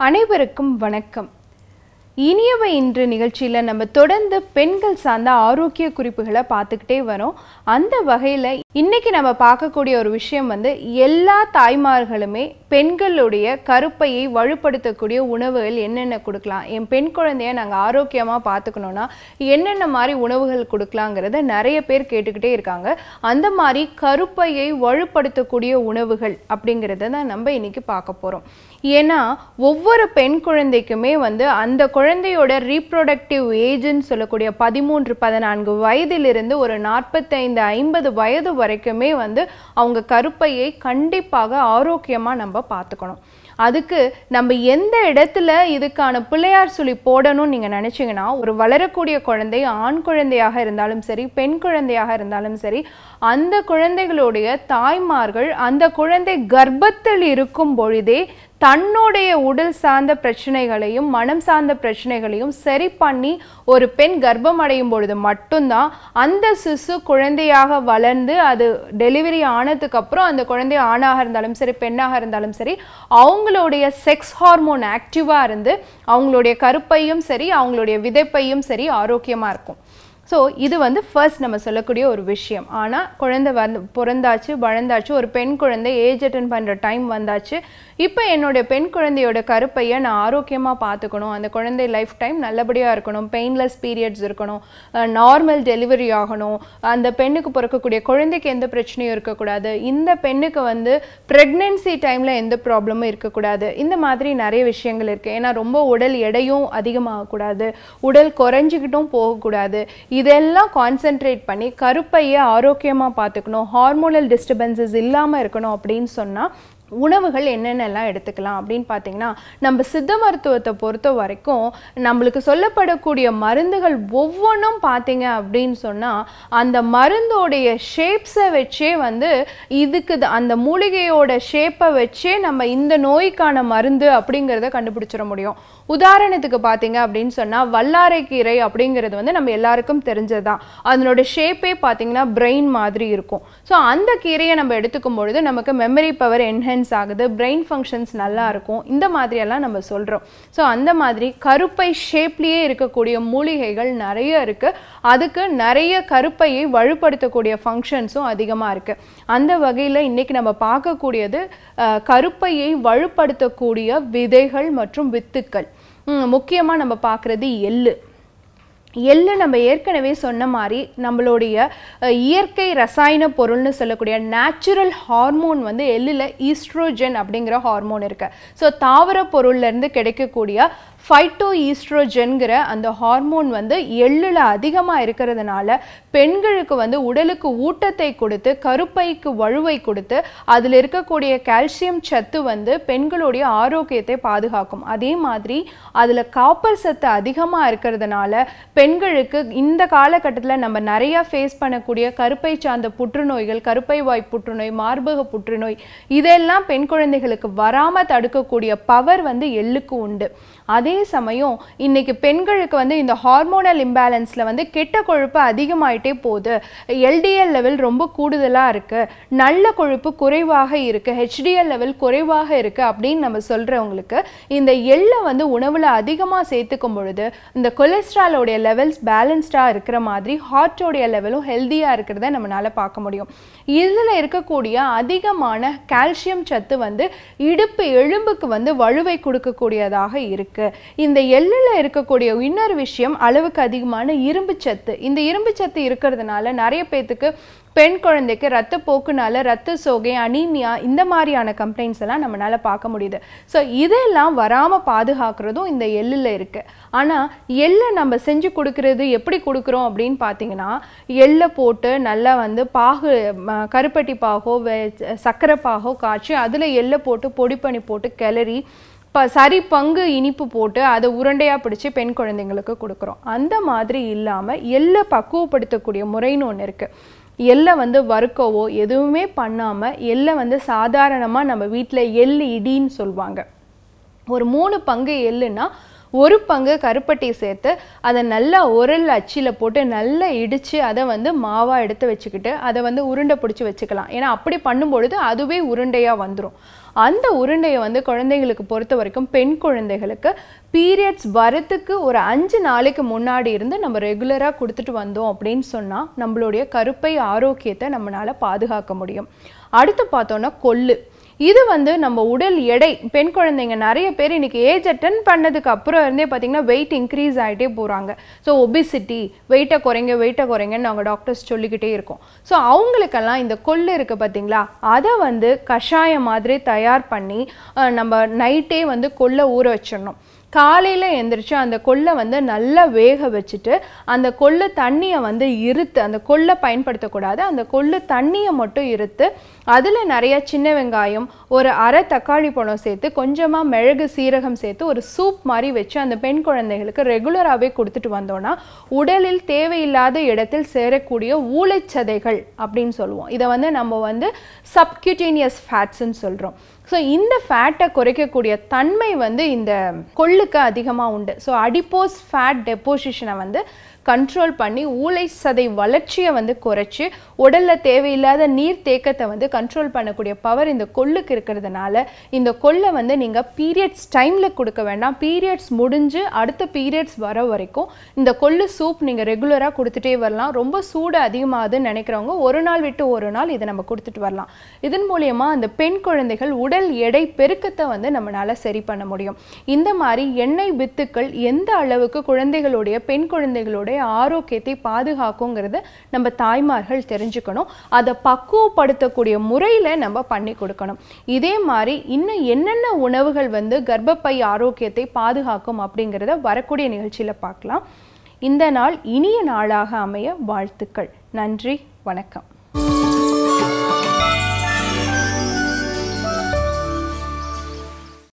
அனைவருக்கும் வணக்கம் இனியவை இன்று நிகழ்ச்சியில் நம்ம தொடர்ந்து பெண்கள் சார்ந்த ஆரோக்கிய குறிப்புகளை பார்த்துக்கிட்டே வரோம் அந்த வகையில் இன்னைக்கு நம்ம பார்க்கக்கூடிய ஒரு விஷயம் வந்து எல்லா தாய்மார்களுமே பெண்களுடைய கருப்பையை வலுப்படுத்தக்கூடிய உணவுகள் என்னென்ன கொடுக்கலாம் என் பெண் குழந்தைய நாங்கள் ஆரோக்கியமாக பார்த்துக்கணுன்னா என்னென்ன மாதிரி உணவுகள் கொடுக்கலாங்கிறத நிறைய பேர் கேட்டுக்கிட்டே இருக்காங்க அந்த மாதிரி கருப்பையை வலுப்படுத்தக்கூடிய உணவுகள் அப்படிங்கிறத தான் நம்ம இன்னைக்கு பார்க்க போகிறோம் ஏன்னா ஒவ்வொரு பெண் குழந்தைக்குமே வந்து அந்த குழந்தையோட ரீப்ரொடக்டிவ் ஏஜ்னு சொல்லக்கூடிய பதிமூன்று பதினான்கு வயதிலிருந்து ஒரு நாற்பத்தைந்து ஐம்பது வயது வரைக்குமே வந்து அவங்க கருப்பையை கண்டிப்பாக ஆரோக்கியமாக நம்ம பார்த்துக்கணும் அதுக்கு நம்ம எந்த இடத்துல இதுக்கான பிள்ளையார் சொல்லி போடணும்னு நீங்கள் நினச்சிங்கன்னா ஒரு வளரக்கூடிய குழந்தை ஆண் குழந்தையாக இருந்தாலும் சரி பெண் குழந்தையாக இருந்தாலும் சரி அந்த குழந்தைகளுடைய தாய்மார்கள் அந்த குழந்தை கர்ப்பத்தில் இருக்கும் பொழுதே தன்னுடைய உடல் சார்ந்த பிரச்சனைகளையும் மனம் சார்ந்த பிரச்சனைகளையும் சரி பண்ணி ஒரு பெண் கர்ப்பம் அடையும் பொழுது மட்டும்தான் அந்த சிசு குழந்தையாக வளர்ந்து அது டெலிவரி ஆனதுக்கு அப்புறம் அந்த குழந்தை ஆணாக இருந்தாலும் சரி பெண்ணாக இருந்தாலும் சரி அவங்களுடைய செக்ஸ் ஹார்மோன் ஆக்டிவாக இருந்து அவங்களுடைய கருப்பையும் சரி அவங்களுடைய விதைப்பையும் சரி ஆரோக்கியமாக இருக்கும் ஸோ இது வந்து ஃபர்ஸ்ட் நம்ம சொல்லக்கூடிய ஒரு விஷயம் ஆனால் குழந்தை வந்து பிறந்தாச்சு வளர்ந்தாச்சு ஒரு பெண் குழந்தை ஏஜ் அட்டன் பண்ணுற டைம் வந்தாச்சு இப்போ என்னுடைய பெண் குழந்தையோட கருப்பையை நான் ஆரோக்கியமாக பார்த்துக்கணும் அந்த குழந்தை லைஃப் டைம் நல்லபடியாக இருக்கணும் பெயின்லெஸ் பீரியட்ஸ் இருக்கணும் நார்மல் டெலிவரி ஆகணும் அந்த பெண்ணுக்கு பிறக்கக்கூடிய குழந்தைக்கு எந்த பிரச்சனையும் இருக்கக்கூடாது இந்த பெண்ணுக்கு வந்து ப்ரெக்னென்சி டைமில் எந்த ப்ராப்ளமும் இருக்கக்கூடாது இந்த மாதிரி நிறைய விஷயங்கள் இருக்குது ஏன்னா ரொம்ப உடல் எடையும் அதிகமாகக்கூடாது உடல் குறைஞ்சிக்கிட்டும் போகக்கூடாது இதெல்லாம் கான்சென்ட்ரேட் பண்ணி கருப்பையை ஆரோக்கியமாக பார்த்துக்கணும் ஹார்மோனல் டிஸ்டர்பன்சஸ் இல்லாமல் இருக்கணும் அப்படின்னு சொன்னால் உணவுகள் என்னென்னலாம் எடுத்துக்கலாம் அப்படின்னு பார்த்தீங்கன்னா நம்ம சித்த மருத்துவத்தை பொறுத்த வரைக்கும் நம்மளுக்கு சொல்லப்படக்கூடிய மருந்துகள் ஒவ்வொன்றும் பார்த்தீங்க அப்படின்னு சொன்னால் அந்த மருந்தோடைய ஷேப்ஸை வச்சே வந்து இதுக்கு த- அந்த மூலிகையோட ஷேப்பை வச்சே நம்ம இந்த நோய்க்கான மருந்து அப்படிங்கிறத கண்டுபிடிச்சிட முடியும் உதாரணத்துக்கு பார்த்தீங்க அப்படின்னு சொன்னால் வல்லாரைக்கீரை அப்படிங்கிறது வந்து நம்ம எல்லாருக்கும் தெரிஞ்சதுதான் அதனோட ஷேப்பே பார்த்தீங்கன்னா பிரெயின் மாதிரி இருக்கும் ஸோ அந்த கீரையை நம்ம எடுத்துக்கும் பொழுது நமக்கு மெமரி பவர் என்ஹென்ஸ் ஆகுது பிரெயின் ஃபங்க்ஷன்ஸ் நல்லா இருக்கும் இந்த மாதிரியெல்லாம் நம்ம சொல்கிறோம் ஸோ அந்த மாதிரி கருப்பை ஷேப்லேயே இருக்கக்கூடிய மூலிகைகள் நிறைய இருக்குது அதுக்கு நிறைய கருப்பையை வலுப்படுத்தக்கூடிய ஃபங்க்ஷன்ஸும் அதிகமாக இருக்குது அந்த வகையில் இன்னைக்கு நம்ம பார்க்கக்கூடியது அஹ், கருப்பையை வலுப்படுத்தக்கூடிய விதைகள் மற்றும் வித்துக்கள் முக்கியமாக நம்ம பார்க்குறது எள்ளு எள்ளு நம்ம ஏற்கனவே சொன்ன மாதிரி நம்மளுடைய அஹ், இயற்கை ரசாயன பொருள்னு சொல்லக்கூடிய நேச்சுரல் ஹார்மோன் வந்து எள்ளில் ஈஸ்ட்ரோஜன் அப்படிங்கிற ஹார்மோன் இருக்கு ஸோ தாவர பொருள்ல இருந்து கிடைக்கக்கூடிய ஃபைட்டோ ஈஸ்ட்ரோஜன்கிற அந்த ஹார்மோன் வந்து எள்ளில் அதிகமாக இருக்கிறதுனால பெண்களுக்கு வந்து உடலுக்கு ஊட்டத்தை கொடுத்து கருப்பைக்கு வலுவை கொடுத்து அதில் இருக்கக்கூடிய கால்சியம் சத்து வந்து பெண்களுடைய ஆரோக்கியத்தை பாதுகாக்கும் அதே மாதிரி அதில் காப்பர் சத்து அதிகமாக இருக்கிறதுனால பெண்களுக்கு இந்த காலகட்டத்தில் நம்ம நிறையா ஃபேஸ் பண்ணக்கூடிய கருப்பை சார்ந்த புற்றுநோய்கள் கருப்பை வாய் புற்றுநோய் மார்பக புற்றுநோய் இதெல்லாம் பெண் குழந்தைகளுக்கு வராமல் தடுக்கக்கூடிய பவர் வந்து எள்ளுக்கு உண்டு அதே சமயம் இன்னைக்கு பெண்களுக்கு வந்து இந்த ஹார்மோனல் இம்பேலன்ஸில் வந்து கெட்ட கொழுப்பு அதிகமாயிட்டே போகுது எல்டிஎல் லெவல் ரொம்ப கூடுதலாக இருக்கு நல்ல கொழுப்பு குறைவாக இருக்கு ஹெச்டிஎல் லெவல் குறைவாக இருக்கு அப்படின்னு நம்ம சொல்றவங்களுக்கு இந்த எள்ளை வந்து உணவுல அதிகமாக சேர்த்துக்கும் பொழுது இந்த கொலஸ்ட்ராலோடைய லெவல்ஸ் பேலன்ஸ்டாக இருக்கிற மாதிரி ஹார்ட்டோடைய லெவலும் ஹெல்த்தியாக இருக்கிறத நம்மளால பார்க்க முடியும் இதில் இருக்கக்கூடிய அதிகமான கால்சியம் சத்து வந்து இடுப்பு எலும்புக்கு வந்து வலுவை கொடுக்கக்கூடியதாக இருக்கு இந்த எள்ளில் இருக்கக்கூடிய இன்னொரு விஷயம் அளவுக்கு அதிகமான இரும்பு சத்து இந்த இரும்பு சத்து இருக்கிறதுனால நிறைய பேத்துக்கு பெண் குழந்தைக்கு ரத்தப்போக்குனால ரத்த சோகை அனீமியா இந்த மாதிரியான கம்ப்ளைண்ட்ஸ் எல்லாம் நம்மளால பார்க்க முடியுது ஸோ இதெல்லாம் வராமல் பாதுகாக்கிறதும் இந்த எள்ளில் இருக்கு ஆனால் எள்ளை நம்ம செஞ்சு கொடுக்கறது எப்படி கொடுக்குறோம் அப்படின்னு பார்த்தீங்கன்னா எள்ளை போட்டு நல்லா வந்து பாகு ம, கருப்பட்டி பாகோ வெ- சர்க்கரை பாகோ காய்ச்சி அதில் எள்ளை போட்டு பொடி பண்ணி போட்டு கிளறி ப சரி பங்கு இனிப்பு போட்டு அதை உருண்டையாக பிடிச்சி பெண் குழந்தைங்களுக்கு கொடுக்குறோம் அந்த மாதிரி இல்லாமல் எள்ளை பக்குவப்படுத்தக்கூடிய முறைன்னு ஒன்று இருக்குது எள்ளை வந்து வறுக்கவோ எதுவுமே பண்ணாமல் எள்ளை வந்து சாதாரணமாக நம்ம வீட்டில் எள் இடின்னு சொல்லுவாங்க ஒரு மூணு பங்கு எள்ளுன்னா ஒரு பங்கு கருப்பட்டி சேர்த்து அதை நல்லா உரல் அச்சில் போட்டு நல்லா இடித்து அதை வந்து மாவாக எடுத்து வச்சுக்கிட்டு அதை வந்து உருண்டை பிடிச்சி வச்சுக்கலாம் ஏன்னா அப்படி பண்ணும்பொழுது அதுவே உருண்டையாக வந்துடும் அந்த உருண்டையை வந்து குழந்தைகளுக்கு பொறுத்த வரைக்கும் பெண் குழந்தைகளுக்கு பீரியட்ஸ் வரத்துக்கு ஒரு அஞ்சு நாளைக்கு முன்னாடி இருந்து நம்ம ரெகுலராக கொடுத்துட்டு வந்தோம் அப்படின்னு சொன்னால் நம்மளுடைய கருப்பை ஆரோக்கியத்தை நம்மளால் பாதுகாக்க முடியும் அடுத்து பார்த்தோன்னா கொள்ளு இது வந்து நம்ம உடல் எடை பெண் குழந்தைங்க நிறைய பேர் இன்னைக்கு ஏஜ் அட்டன் பண்ணதுக்கு அப்புறம் இருந்தே பார்த்தீங்கன்னா வெயிட் இன்க்ரீஸ் ஆகிட்டே போகிறாங்க ஸோ ஒபிசிட்டி வெயிட்டை குறைங்க வெயிட்டை குறைங்கன்னு நாங்கள் டாக்டர்ஸ் சொல்லிக்கிட்டே இருக்கோம் ஸோ அவங்களுக்கெல்லாம் இந்த கொள்ளு இருக்குது பார்த்தீங்களா அதை வந்து கஷாயம் மாதிரி தயார் பண்ணி அஹ், நம்ம நைட்டே வந்து கொள்ளை ஊற வச்சிடணும் காலையில் எந்திரிச்சு அந்த கொள்ளை வந்து நல்லா வேக வச்சுட்டு அந்த கொள்ளு தண்ணியை வந்து இருத்து அந்த கொள்ளை பயன்படுத்தக்கூடாது அந்த கொள்ளு தண்ணியை மட்டும் இருத்து அதில் நிறைய சின்ன வெங்காயம் ஒரு அரை தக்காளி பழம் சேர்த்து கொஞ்சமாக மிளகு சீரகம் சேர்த்து ஒரு சூப் மாதிரி வச்சு அந்த பெண் குழந்தைகளுக்கு ரெகுலராகவே கொடுத்துட்டு வந்தோம்னா உடலில் தேவையில்லாத இடத்தில் சேரக்கூடிய ஊளைச்சதைகள் அப்படின்னு சொல்லுவோம் இதை வந்து நம்ம வந்து சப்கியூட்டேனியஸ் ஃபேட்ஸ்ன்னு சொல்கிறோம் ஸோ இந்த ஃபேட்டை குறைக்கக்கூடிய தன்மை வந்து இந்த கொள்ளுக்கு அதிகமாக உண்டு ஸோ அடிப்போஸ் ஃபேட் டெப்போசிஷனை வந்து கண்ட்ரோல் பண்ணி ஊளை சதை வளர்ச்சியை வந்து குறைச்சி உடலில் தேவையில்லாத நீர் தேக்கத்தை வந்து கண்ட்ரோல் பண்ணக்கூடிய பவர் இந்த கொள்ளுக்கு இருக்கிறதுனால இந்த கொள்ளை வந்து நீங்கள் பீரியட்ஸ் டைமில் கொடுக்க வேண்டாம் பீரியட்ஸ் முடிஞ்சு அடுத்த பீரியட்ஸ் வர வரைக்கும் இந்த கொள்ளு சூப் நீங்கள் ரெகுலராக கொடுத்துட்டே வரலாம் ரொம்ப சூடு அதிகமாகுதுன்னு நினைக்கிறவங்க ஒரு நாள் விட்டு ஒரு நாள் இதை நம்ம கொடுத்துட்டு வரலாம் இதன் மூலியமா அந்த பெண் குழந்தைகள் உடல் எடை பெருக்கத்தை வந்து நம்மளால சரி பண்ண முடியும் இந்த மாதிரி எண்ணெய் வித்துக்கள் எந்த அளவுக்கு குழந்தைகளுடைய பெண் குழந்தைகளுடைய ஆரோக்கியத்தை பாதுகாக்குங்கிறத நம்ம தாய்மார்கள் தெரிஞ்சுக்கணும் அதை பக்குவப்படுத்தக்கூடிய முறையில் நம்ம பண்ணி கொடுக்கணும் இதே மாதிரி இன்னும் என்னென்ன உணவுகள் வந்து கர்ப்பப்பை ஆரோக்கியத்தை பாதுகாக்கும் அப்படிங்கிறத வரக்கூடிய நிகழ்ச்சியில் பார்க்கலாம் இந்த நாள் இனிய நாளாக அமைய வாழ்த்துக்கள் நன்றி வணக்கம்